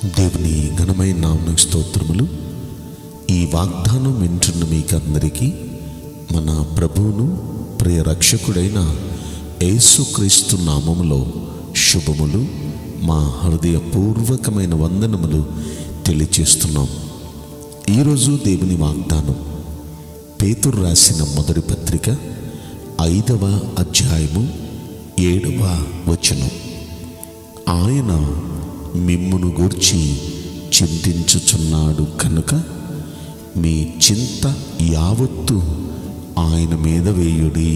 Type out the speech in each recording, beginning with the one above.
దేవుని ఘనమైన నామకు స్తోత్రములు ఈ వాగ్దానం వింటున్న మీకందరికీ మన ప్రభువును ప్రియ రక్షకుడైన యేసుక్రీస్తు నామములో శుభములు మా హృదయపూర్వకమైన వందనములు తెలియచేస్తున్నాం ఈరోజు దేవుని వాగ్దానం పేతురు రాసిన మొదటి పత్రిక ఐదవ అధ్యాయము ఏడవ వచనం ఆయన మిమ్మును గూర్చి చింతించుచున్నాడు కనుక మీ చింత యావత్తు ఆయన మీద వేయుడి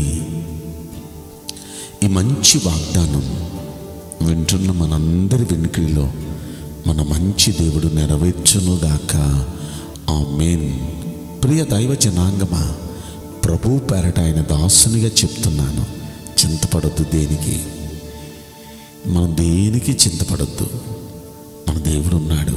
ఈ మంచి వాగ్దానం వింటున్న మనందరి వెనుకలో మన మంచి దేవుడు నెరవేర్చునుగాక ఆ మేన్ ప్రియ దైవ జనాంగమా ప్రభు పేరట ఆయన దాసునిగా చెప్తున్నాను చింతపడద్దు దేనికి మనం దేనికి చింతపడద్దు మన దేవుడు ఉన్నాడు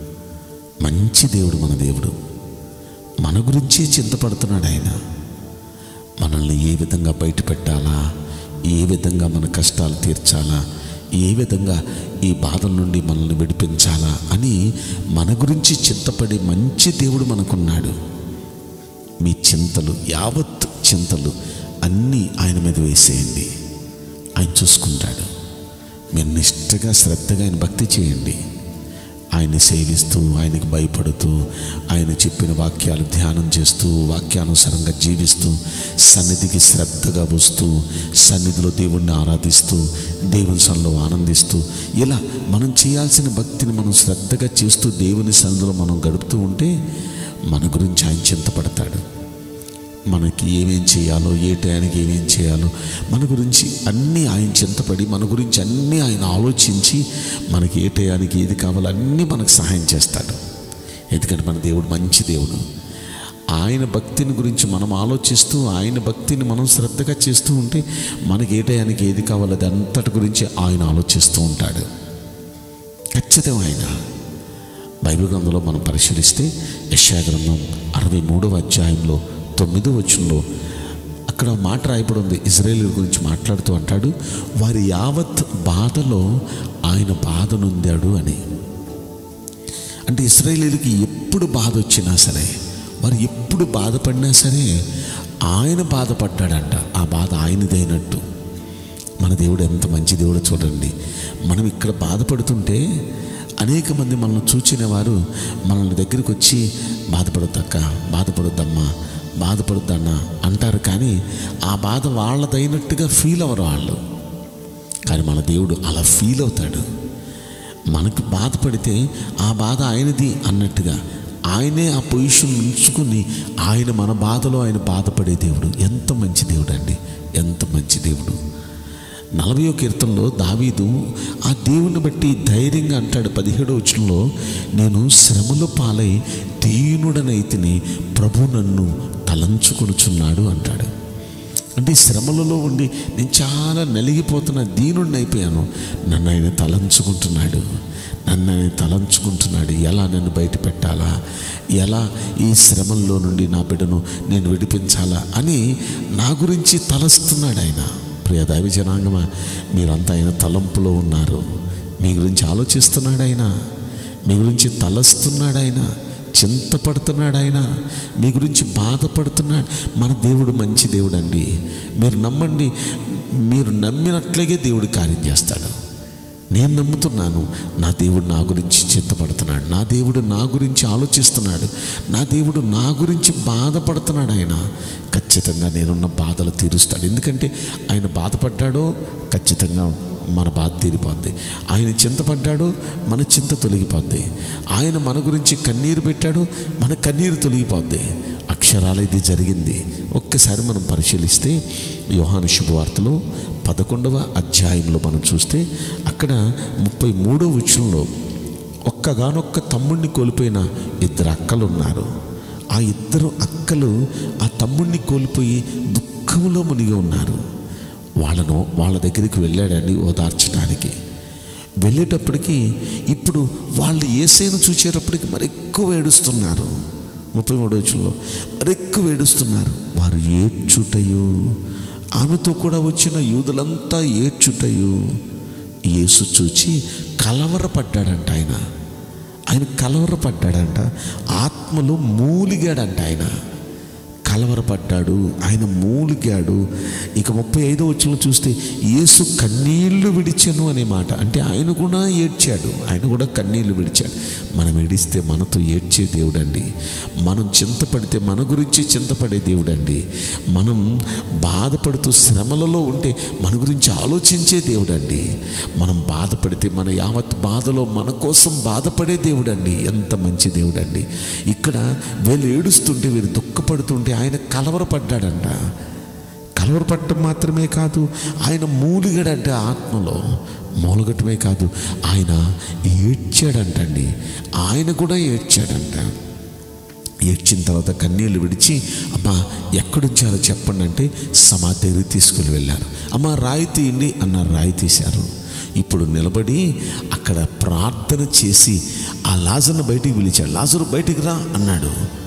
మంచి దేవుడు మన దేవుడు మన గురించి చింతపడుతున్నాడు ఆయన మనల్ని ఏ విధంగా బయట పెట్టాలా ఏ విధంగా మన కష్టాలు తీర్చాలా ఏ విధంగా ఈ బాధల నుండి మనల్ని విడిపించాలా అని మన గురించి చింతపడే మంచి దేవుడు మనకున్నాడు మీ చింతలు యావత్ చింతలు అన్నీ ఆయన మీద వేసేయండి ఆయన చూసుకుంటాడు మీరు నిష్ఠగా శ్రద్ధగా ఆయన భక్తి చేయండి ఆయన్ని సేవిస్తూ ఆయనకి భయపడుతూ ఆయన చెప్పిన వాక్యాలు ధ్యానం చేస్తూ వాక్యానుసారంగా జీవిస్తూ సన్నిధికి శ్రద్ధగా వస్తూ సన్నిధిలో దేవుణ్ణి ఆరాధిస్తూ దేవుని సన్నిలో ఆనందిస్తూ ఇలా మనం చేయాల్సిన భక్తిని మనం శ్రద్ధగా చేస్తూ దేవుని సన్నిధిలో మనం గడుపుతూ ఉంటే మన గురించి ఆయన చింతపడతాడు మనకి ఏమేం చేయాలో ఏ టయానికి ఏమేం చేయాలో మన గురించి అన్నీ ఆయన చింతపడి మన గురించి అన్నీ ఆయన ఆలోచించి మనకి ఏ టయానికి ఏది కావాలో అన్నీ మనకు సహాయం చేస్తాడు ఎందుకంటే మన దేవుడు మంచి దేవుడు ఆయన భక్తిని గురించి మనం ఆలోచిస్తూ ఆయన భక్తిని మనం శ్రద్ధగా చేస్తూ ఉంటే మనకి ఏ టయానికి ఏది కావాలో అది అంతటి గురించి ఆయన ఆలోచిస్తూ ఉంటాడు ఖచ్చితం ఆయన బైబిల్ గ్రంథంలో మనం పరిశీలిస్తే యశా గ్రంథం అరవై మూడవ అధ్యాయంలో తొమ్మిదో వచనంలో అక్కడ మాట రాయబడి ఉంది ఇజ్రాయేల్ గురించి మాట్లాడుతూ అంటాడు వారి యావత్ బాధలో ఆయన బాధ నొందాడు అని అంటే ఇస్రాయేలీలకి ఎప్పుడు బాధ వచ్చినా సరే వారు ఎప్పుడు బాధపడినా సరే ఆయన బాధపడ్డాడంట ఆ బాధ ఆయనదైనట్టు మన దేవుడు ఎంత మంచి దేవుడో చూడండి మనం ఇక్కడ బాధపడుతుంటే అనేక మంది మనల్ని చూచిన వారు మనల్ని దగ్గరికి వచ్చి బాధపడొద్దక్క బాధపడొద్దమ్మా బాధపడొద్దన్నా అంటారు కానీ ఆ బాధ వాళ్ళదైనట్టుగా ఫీల్ అవ్వరు వాళ్ళు కానీ మన దేవుడు అలా ఫీల్ అవుతాడు మనకు బాధపడితే ఆ బాధ ఆయనది అన్నట్టుగా ఆయనే ఆ పొజిషన్ ఉంచుకుని ఆయన మన బాధలో ఆయన బాధపడే దేవుడు ఎంత మంచి దేవుడు అండి ఎంత మంచి దేవుడు నలభయో కీర్తనలో దావీదు ఆ దేవుని బట్టి ధైర్యంగా అంటాడు పదిహేడో వచనంలో నేను శ్రమలో పాలై దీనుడనైతిని ప్రభు నన్ను తలంచుకొనుచున్నాడు అంటాడు అంటే ఈ శ్రమలలో ఉండి నేను చాలా నలిగిపోతున్న దీనుడిని అయిపోయాను నన్ను ఆయన తలంచుకుంటున్నాడు నన్ను ఆయన తలంచుకుంటున్నాడు ఎలా నన్ను బయట పెట్టాలా ఎలా ఈ శ్రమల్లో నుండి నా బిడ్డను నేను విడిపించాలా అని నా గురించి తలస్తున్నాడు ఆయన ప్రియ దైవ జనాంగమా మీరంతా ఆయన తలంపులో ఉన్నారు మీ గురించి ఆలోచిస్తున్నాడు ఆయన మీ గురించి తలస్తున్నాడు ఆయన చింతపడుతున్నాడు ఆయన మీ గురించి బాధపడుతున్నాడు మన దేవుడు మంచి దేవుడు అండి మీరు నమ్మండి మీరు నమ్మినట్లుగే దేవుడు కార్యం చేస్తాడు నేను నమ్ముతున్నాను నా దేవుడు నా గురించి చింతపడుతున్నాడు నా దేవుడు నా గురించి ఆలోచిస్తున్నాడు నా దేవుడు నా గురించి బాధపడుతున్నాడు ఆయన ఖచ్చితంగా నేనున్న బాధలు తీరుస్తాడు ఎందుకంటే ఆయన బాధపడ్డాడో ఖచ్చితంగా మన బాధ తీరిపోద్ది ఆయన చింతపడ్డాడు మన చింత తొలగిపోద్ది ఆయన మన గురించి కన్నీరు పెట్టాడు మన కన్నీరు తొలగిపోద్ది అక్షరాల ఇది జరిగింది ఒక్కసారి మనం పరిశీలిస్తే యోహాను శుభవార్తలో పదకొండవ అధ్యాయంలో మనం చూస్తే అక్కడ ముప్పై మూడో విషయంలో ఒక్కగానొక్క తమ్ముడిని కోల్పోయిన ఇద్దరు అక్కలు ఉన్నారు ఆ ఇద్దరు అక్కలు ఆ తమ్ముడిని కోల్పోయి దుఃఖంలో మునిగి ఉన్నారు వాళ్ళను వాళ్ళ దగ్గరికి వెళ్ళాడండి ఓదార్చడానికి వెళ్ళేటప్పటికి ఇప్పుడు వాళ్ళు ఏసైను చూసేటప్పటికి మరి ఎక్కువ ఏడుస్తున్నారు ముప్పై మూడో వచ్చంలో మరి ఎక్కువ ఏడుస్తున్నారు వారు ఏడ్చుటయు ఆమెతో కూడా వచ్చిన యూదులంతా ఏడ్చుటయు యేసు చూచి కలవరపడ్డాడంట ఆయన ఆయన కలవరపడ్డాడంట ఆత్మలో మూలిగాడంట ఆయన కలవరపడ్డాడు ఆయన మూలిగాడు ఇక ముప్పై ఐదో వచ్చిన చూస్తే యేసు కన్నీళ్లు విడిచెను అనే మాట అంటే ఆయన కూడా ఏడ్చాడు ఆయన కూడా కన్నీళ్లు విడిచాడు మనం ఏడిస్తే మనతో ఏడ్చే దేవుడండి మనం చింతపడితే మన గురించి చింతపడే దేవుడండి మనం బాధపడుతూ శ్రమలలో ఉంటే మన గురించి ఆలోచించే దేవుడండి మనం బాధపడితే మన యావత్ బాధలో మన కోసం బాధపడే దేవుడండి ఎంత మంచి దేవుడండి ఇక్కడ వీళ్ళు ఏడుస్తుంటే వీరు దుఃఖపడుతుంటే ఆయన కలవరపడ్డాడంట కలవరపడటం మాత్రమే కాదు ఆయన మూలిగడంట ఆత్మలో మూలగటమే కాదు ఆయన ఏడ్చాడంటండి ఆయన కూడా ఏడ్చాడంట ఏడ్చిన తర్వాత కన్నీళ్లు విడిచి అమ్మా ఎక్కడుంచారో చెప్పండి అంటే సమాధి దగ్గరికి తీసుకుని వెళ్ళారు అమ్మ రాయి తీయండి అన్న రాయి తీశారు ఇప్పుడు నిలబడి అక్కడ ప్రార్థన చేసి ఆ లాజర్ను బయటికి పిలిచాడు లాజరు బయటికి రా అన్నాడు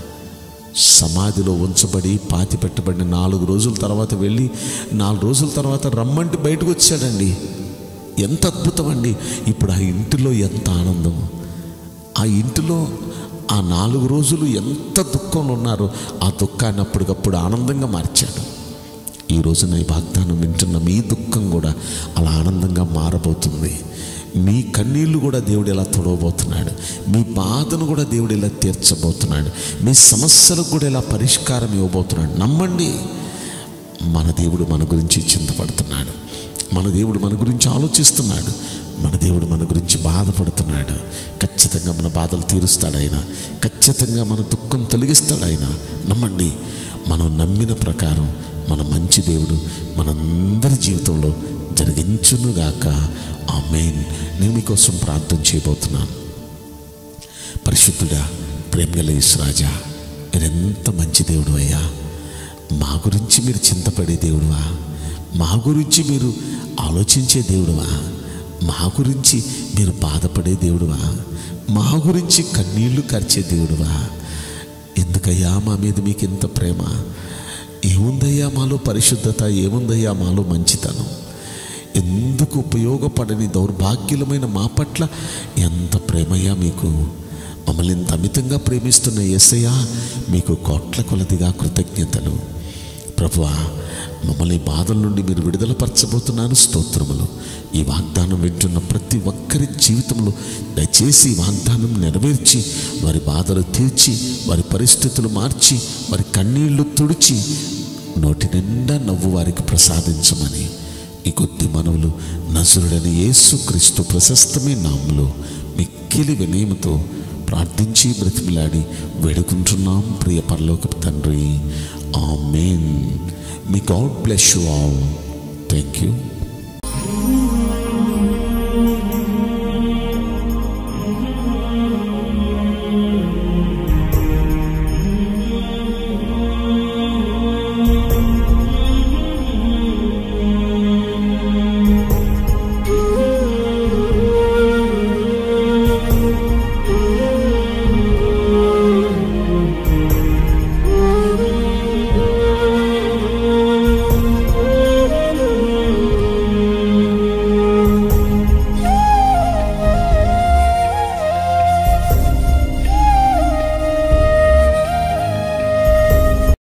సమాధిలో ఉంచబడి పాతి పెట్టబడిన నాలుగు రోజుల తర్వాత వెళ్ళి నాలుగు రోజుల తర్వాత రమ్మంటే బయటకు వచ్చాడండి ఎంత అద్భుతం అండి ఇప్పుడు ఆ ఇంటిలో ఎంత ఆనందం ఆ ఇంటిలో ఆ నాలుగు రోజులు ఎంత దుఃఖంలో ఉన్నారో ఆ దుఃఖాన్ని అప్పటికప్పుడు ఆనందంగా మార్చాడు ఈ రోజున ఈ వాగ్దానం వింటున్న మీ దుఃఖం కూడా అలా ఆనందంగా మారబోతుంది మీ కన్నీళ్లు కూడా దేవుడు ఇలా తొడవబోతున్నాడు మీ బాధను కూడా దేవుడు ఇలా తీర్చబోతున్నాడు మీ సమస్యలకు కూడా ఇలా పరిష్కారం ఇవ్వబోతున్నాడు నమ్మండి మన దేవుడు మన గురించి చింతపడుతున్నాడు మన దేవుడు మన గురించి ఆలోచిస్తున్నాడు మన దేవుడు మన గురించి బాధపడుతున్నాడు ఖచ్చితంగా మన బాధలు తీరుస్తాడు ఆయన ఖచ్చితంగా మన దుఃఖం తొలగిస్తాడు ఆయన నమ్మండి మనం నమ్మిన ప్రకారం మన మంచి దేవుడు మనందరి జీవితంలో జరిగించునుగాక ఆ మెయిన్ నేను మీకోసం ప్రార్థన చేయబోతున్నాను పరిశుద్ధుడా ప్రేమగల రాజా మీరెంత మంచి దేవుడు అయ్యా మా గురించి మీరు చింతపడే దేవుడువా మా గురించి మీరు ఆలోచించే దేవుడువా మా గురించి మీరు బాధపడే దేవుడువా మా గురించి కన్నీళ్లు కార్చే దేవుడువా ఎందుకయ్యా మా మీద మీకు ఇంత ప్రేమ ఏముందయ్యా మాలో పరిశుద్ధత ఏముందయ్యా మాలో మంచితనం ఎందుకు ఉపయోగపడని దౌర్భాగ్యులమైన మా పట్ల ఎంత ప్రేమయ్యా మీకు మమ్మల్ని ఇంత అమితంగా ప్రేమిస్తున్న యేసయ్యా మీకు కోట్ల కొలదిగా కృతజ్ఞతలు ప్రభువా మమ్మల్ని బాధల నుండి మీరు విడుదల పరచబోతున్నాను స్తోత్రములు ఈ వాగ్దానం వింటున్న ప్రతి ఒక్కరి జీవితంలో దయచేసి ఈ వాగ్దానం నెరవేర్చి వారి బాధలు తీర్చి వారి పరిస్థితులు మార్చి వారి కన్నీళ్లు తుడిచి నోటి నిండా నవ్వు వారికి ప్రసాదించమని ఈ కొద్ది మనవులు నజరుడని యేసుక్రీస్తు ప్రశస్తమైన నామములో మిక్కిలి వినయముతో ప్రార్థించి బ్రతిమిలాడి వేడుకుంటున్నాం ప్రియ పరలోకపు తండ్రి ఆమెన్ మీ God bless you all thank you